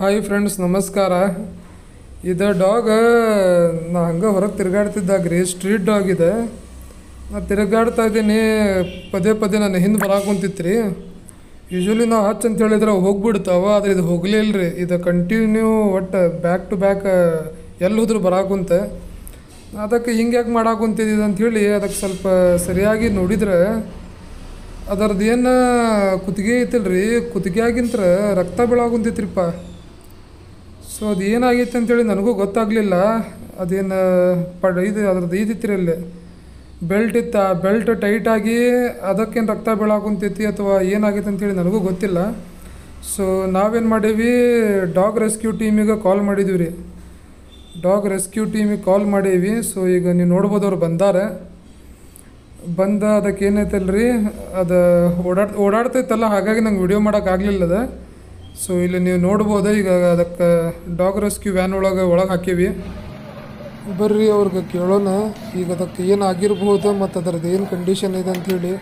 Hi friends ನಮಸ್ಕಾರ ಇದು dog ನಾ ಹಂಗೆ ಹೊರಗೆ ತಿರುಗಾಡ್ತಿದ್ದಾಗ ರೀ ಸ್ಟ್ರೀಟ್ ಡಾಗ್ ಇದೆ ನಾ ತಿರುಗಾಡ್ತಾ ಇದ್ದೀನಿ ಪದೇ ಪದೇ ನನ್ನ ಹಿಂದೆ ಬರಾಕುಂತಿತ್ತು ರೀ ಯೂಶ್ವಲಿ ನಾವು ಹಚ್ಚ ಅಂತ ಹೇಳಿದ್ರೆ ಹೋಗ್ಬಿಡ್ತಾವ ಆದ್ರೆ ಇದು ಹೋಗ್ಲಿಲ್ಲ ರೀ ಇದು ಕಂಟಿನ್ಯೂ ಒಟ್ಟು ಬ್ಯಾಕ್ ಟು ಬ್ಯಾಕ್ ಎಲ್ಲಿ ಹೋದ್ರು ಬರಾಕುಂತೆ ಅದಕ್ಕೆ ಹಿಂಗೆ ಯಾಕೆ ಮಾಡಾಕುಂತಿದ್ದು ಅಂಥೇಳಿ ಅದಕ್ಕೆ ಸ್ವಲ್ಪ ಸರಿಯಾಗಿ ನೋಡಿದ್ರೆ ಅದರದ್ದು ಏನು ಕುತ್ತಿಗೆ ಐತಿಲ್ರಿ ಕುತ್ತಿಗೆಯಾಗಿಂತ್ರ ರಕ್ತ ಬೀಳಾಗುಂತೈತ್ರಿಪ್ಪ ಸೊ ಅದು ಏನಾಗೈತೆ ಅಂತೇಳಿ ನನಗೂ ಗೊತ್ತಾಗಲಿಲ್ಲ ಅದೇನು ಪಡ್ ಇದು ಅದ್ರದ್ದು ಇದಿತ್ರಿ ಅಲ್ಲಿ ಬೆಲ್ಟ್ ಇತ್ತು ಆ ಬೆಲ್ಟ್ ಟೈಟಾಗಿ ಅದಕ್ಕೇನು ರಕ್ತ ಬೀಳಾಕುಂತೈತಿ ಅಥವಾ ಏನಾಗೈತೆ ಅಂತೇಳಿ ನನಗೂ ಗೊತ್ತಿಲ್ಲ ಸೊ ನಾವೇನು ಮಾಡೀವಿ ಡಾಗ್ ರೆಸ್ಕ್ಯೂ ಟೀಮಿಗೆ ಕಾಲ್ ಮಾಡಿದ್ವಿ ರೀ ಡಾಗ್ ರೆಸ್ಕ್ಯೂ ಟೀಮಿಗೆ ಕಾಲ್ ಮಾಡೀವಿ ಸೊ ಈಗ ನೀವು ನೋಡ್ಬೋದು ಅವ್ರು ಬಂದಾರೆ ಬಂದ ಅದಕ್ಕೆ ಏನೈತಲ್ರಿ ಅದು ಓಡಾಡ್ ಓಡಾಡ್ತೈತಲ್ಲ ಹಾಗಾಗಿ ನಂಗೆ ವಿಡಿಯೋ ಮಾಡೋಕ್ಕಾಗಲಿಲ್ಲ ಅದು ಸೊ ಇಲ್ಲಿ ನೀವು ನೋಡ್ಬೋದು ಈಗ ಅದಕ್ಕೆ ಡಾಗ್ ರೆಸ್ಕ್ಯೂ ವ್ಯಾನ್ ಒಳಗೆ ಒಳಗೆ ಹಾಕೀವಿ ಬರ್ರಿ ಅವ್ರಿಗೆ ಕೇಳೋಣ ಈಗ ಅದಕ್ಕೆ ಏನು ಆಗಿರ್ಬೋದು ಮತ್ತು ಅದರದ್ದು ಏನು ಕಂಡೀಷನ್ ಇದೆ ಅಂಥೇಳಿ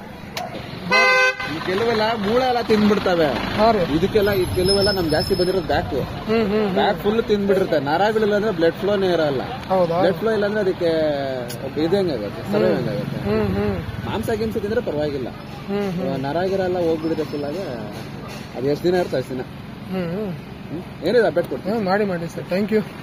ಈ ಕೆಲವೆಲ್ಲ ಮೂಳೆ ಎಲ್ಲ ತಿಂದ್ಬಿಡ್ತವೆ ಹಾಂ ರೀ ಇದಕ್ಕೆಲ್ಲ ಈ ಕೆಲವೆಲ್ಲ ನಮ್ ಜಾಸ್ತಿ ಬಂದಿರೋದು ಬ್ಯಾಕ್ ಹ್ಞೂ ಹ್ಞೂ ಬ್ಯಾಕ್ ಫುಲ್ ತಿಂದ್ಬಿಟ್ಟಿರುತ್ತೆ ನರಗಳಿಲ್ಲ ಅಂದ್ರೆ ಬ್ಲಡ್ ಫ್ಲೋನೇ ಇರಲ್ಲ ಹೌದಾ ಬ್ಲಡ್ ಫ್ಲೋ ಇಲ್ಲ ಅಂದ್ರೆ ಅದಕ್ಕೆ ಇದು ಹೆಂಗಾಗುತ್ತೆ ಸರ್ವೆ ಹೆಂಗಾಗುತ್ತೆ ಹ್ಞೂ ಹ್ಞೂ ಮಾಂಸ ಗಿಂಸ ತಿಂದ್ರೆ ಪರವಾಗಿಲ್ಲ ಹ್ಞೂ ನರ ಗಿರ ಎಲ್ಲ ಹೋಗ್ಬಿಡುತ್ತೆ ಫುಲ್ ಆಗಿ ಅದು ಎಷ್ಟು ದಿನ ಇರುತ್ತೆ ಅಷ್ಟು ದಿನ ಹ್ಞೂ ಹ್ಞೂ ಹ್ಮ್? ಏನಿದೆ ಅಪ್ಡೇಟ್ ಕೊಡ್ತೀನಿ ಹ್ಞೂ ಮಾಡಿ ಮಾಡಿ ಸರ್ ಥ್ಯಾಂಕ್ ಯು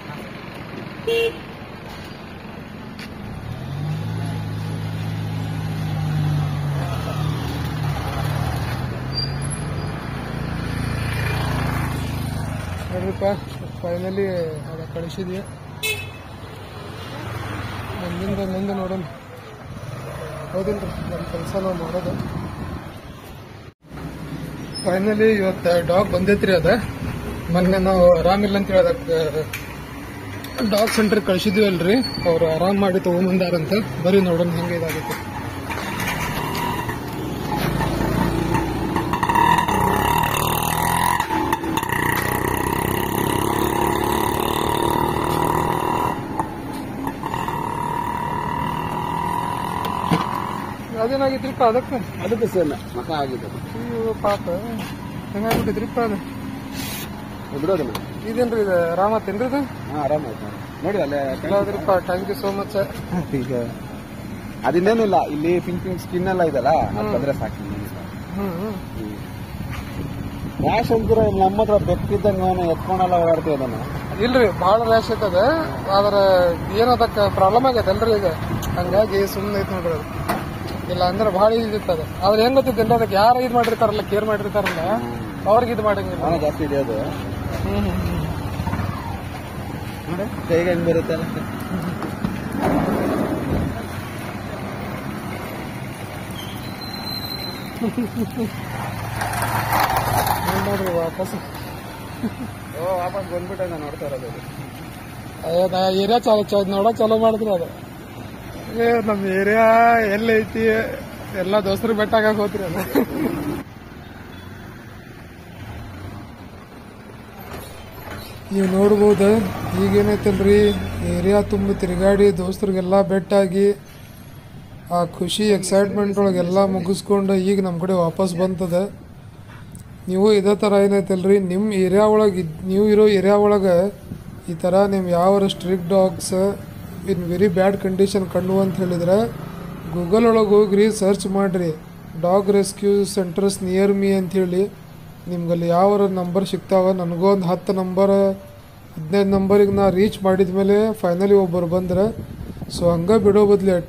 ನೋಡ್ರಿಪ್ಪ ಫೈನಲಿ ಅದ ಕಳಿಸಿದ್ವಿ ಮುಂದಿಂದ ಮುಂದೆ ನೋಡೋಣ ಹೌದಿಲ್ರಿ ನಮ್ಮ ಕೆಲಸ ನಾವು ಮಾಡೋದು ಫೈನಲಿ ಇವತ್ತು ಡಾಗ್ ಬಂದೈತ್ರಿ ಅದ ಮೊನ್ನೆ ನಾವು ಆರಾಮಿಲ್ಲ ಅಂತ ಹೇಳಿ ಅದಕ್ಕೆ ಡಾಗ್ ಸೆಂಟರ್ ಕಳ್ಸಿದ್ವಿ ಅಲ್ರಿ ಅವ್ರು ಆರಾಮ್ ಮಾಡಿ ತಗೊಂಬಂದಾರಂತ ಬರೀ ನೋಡೋಣ ಹೆಂಗೆ ಇದಾಗುತ್ತೆ ಅದೇನಾಗಿತ್ರಿಪ್ಪ ಅದಕ್ಕೆ ಅದಕ್ಕೆ ಸರ್ ಮಕ ಆಗಿದೆ ಅಯ್ಯೋ ಪಾಪ ಹೆಂಗಾಗ್ಬಿಟ್ಟಿದ್ರಿಪ್ಪ ಅದು ಬಿಡೋದಿಲ್ಲ ಇದೇನ್ರಿ ಇದು ಆರಾಮತ್ತೇನ್ರಿ ಇದು ಹಾ ಆರಾಮಾಯ್ತು ನೋಡಿ ಅಲ್ಲೇ ಹೌದ್ರಿಪ್ಪ ಥ್ಯಾಂಕ್ ಯು ಸೋ ಮಚ್ ಈಗ ಅದಿನ್ನೇನಿಲ್ಲ ಇಲ್ಲಿ ಪಿಂಕ್ ಪಿಂಕ್ ಸ್ಕಿನ್ ಎಲ್ಲ ಇದೆಲ್ಲ ಅದು ಬಂದ್ರೆ ಸಾಕು ಹ್ಮ್ ಹ್ಮ್ ರ್ಯಾಶ್ ಅಂತೀರ ನಮ್ಮ ಹತ್ರ ಬೆಕ್ಕಿದ್ದಂಗೆ ಅವನು ಎತ್ಕೊಂಡೆಲ್ಲ ಓಡಾಡ್ತೀವಿ ಅದನ್ನು ಇಲ್ರಿ ಭಾಳ ರ್ಯಾಶ್ ಐತದ ಆದ್ರ ಏನ್ ಅದಕ್ಕೆ ಪ್ರಾಬ್ಲಮ್ ಆಗೈತೆ ಅಲ್ರಿ ಈಗ ಹಂಗಾಗಿ ಸುಮ್ಮನೆ ಐತಿ ನೋಡ್ರಿ ಅದು ಇಲ್ಲ ಅಂದ್ರೆ ಭಾಳ ಇದಿತ್ತದ ಆದ್ರೆ ಹೆಂಗ್ ಗೊತ್ತಿದ್ದೇನ್ರಿ ಅದಕ್ಕೆ ಯಾರು ಇದು ಮಾಡಿರ್ತಾರಲ್ಲ ಕೇರ್ ಮಾಡಿರ್ತಾರಲ್ಲ ಅವ್ರಿಗೆ ಇದು ಮಾಡಂಗಿಲ್ಲ ಅವನ ಜಾಸ್ತಿ ಇದೆ ಅದು ಹ್ಮ್ ಹ್ಮ್ ಹ್ಮ್. ನೋಡಿ ಕೈಗೆ ಹೆಂಗ್ ಬರುತ್ತೆ ಅಲ್ಲ ಏನ್ ನೋಡ್ರಿ ವಾಪಸ್ ಓ ವಾಪಸ್ ಬಂದ್ಬಿಟ್ಟೆ ನಾನು ನೋಡ್ತಾ ಇರೋದು ಅಯ್ಯದ ಏರಿಯಾ ಚಾಲು ಚ ನೋಡಕ್ ಚಾಲೂ ಮಾಡಿದ್ರಿ ಅದು ಏ ನಮ್ಮ ಏರಿಯಾ ಎಲ್ಲೈತಿ ಎಲ್ಲ ದೋಸ್ತರು ಬೆಟ್ಟಾಗ ಹೋತ್ರಿ ಅದು ನೀವು ನೋಡ್ಬೋದು ಈಗೇನೈತಲ್ರಿ ಏರಿಯಾ ತುಂಬ ತಿರುಗಾಡಿ ದೋಸ್ತರಿಗೆಲ್ಲ ಬೆಟ್ಟಾಗಿ ಆ ಖುಷಿ ಎಕ್ಸೈಟ್ಮೆಂಟ್ ಒಳಗೆಲ್ಲ ಮುಗಿಸ್ಕೊಂಡು ಈಗ ನಮ್ಮ ಕಡೆ ವಾಪಸ್ ಬಂತದ ನೀವು ಇದೇ ಥರ ಏನೈತಲ್ರಿ ನಿಮ್ಮ ಏರಿಯಾ ಒಳಗೆ ನೀವು ಇರೋ ಏರಿಯಾ ಒಳಗೆ ಈ ಥರ ನಿಮ್ಮ ಯಾವ street dogs in very bad condition ಕಂಡು ಅಂತ ಹೇಳಿದ್ರೆ ಗೂಗಲ್ ಒಳಗೆ ಹೋಗ್ರಿ ಸರ್ಚ್ ಮಾಡಿರಿ dog rescue centres near me ಅಂಥೇಳಿ ನಿಮ್ಗಲ್ಲಿ ಯಾವ ನಂಬರ್ ಸಿಗ್ತಾವ ನನಗೂ ಒಂದು ಹತ್ತು ನಂಬರ್ ಹದಿನೈದು ನಂಬರಿಗೆ ನಾ ರೀಚ್ ಮಾಡಿದ ಮೇಲೆ ಫೈನಲಿ ಒಬ್ಬರು ಬಂದ್ರೆ ಸೊ ಹಂಗೆ ಬಿಡೋ ಬದಲು